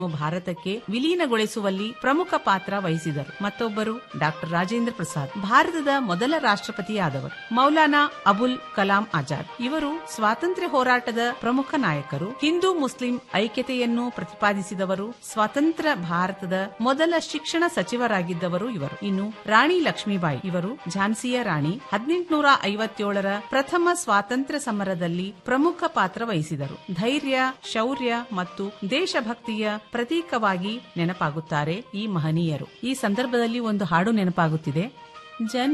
ಭಾರತಕ್ಕೆ ವಿಲೀನಗೊಳಿಸುವಲ್ಲಿ ಪ್ರಮುಖ ಪಾತ್ರ ವಹಿಸಿದರು ಮತ್ತೊಬ್ಬರು ಡಾಕ್ಟರ್ ರಾಜೇಂದ್ರ ಪ್ರಸಾದ್ ಭಾರತದ ಮೊದಲ ರಾಷ್ಟ್ರಪತಿಯಾದವರು ಮೌಲಾನಾ ಅಬುಲ್ ಕಲಾಂ ಆಜಾದ್ ಇವರು ಸ್ವಾತಂತ್ರ್ಯ ಹೋರಾಟದ ಪ್ರಮುಖ ನಾಯಕರು ಹಿಂದೂ ಮುಸ್ಲಿಂ ಐಕ್ಯತೆಯನ್ನು ಪ್ರತಿಪಾದಿಸಿದವರು ಸ್ವತಂತ್ರ ಭಾರತದ ಮೊದಲ ಶಿಕ್ಷಣ ಸಚಿವರಾಗಿದ್ದವರು ಇವರು ಇನ್ನು ರಾಣಿ ಲಕ್ಷ್ಮೀಬಾಯಿ ಇವರು ಝಾನ್ಸಿಯ ರಾಣಿ ಹದಿನೆಂಟುನೂರ ಐವತ್ತೇಳರ ಪ್ರಥಮ ಸ್ವಾತಂತ್ರ್ಯ ಸಮರದಲ್ಲಿ ಪ್ರಮುಖ ಪಾತ್ರ ವಹಿಸಿದರು ಧೈರ್ಯ ಶೌರ್ಯ ಮತ್ತು ದೇಶಭಕ್ತಿಯ ಪ್ರತೀಕವಾಗಿ ನೆನಪಾಗುತ್ತಾರೆ ಈ ಮಹನೀಯರು ಈ ಸಂದರ್ಭದಲ್ಲಿ ಒಂದು ಹಾಡು ನೆನಪಾಗುತ್ತಿದೆ ಜನ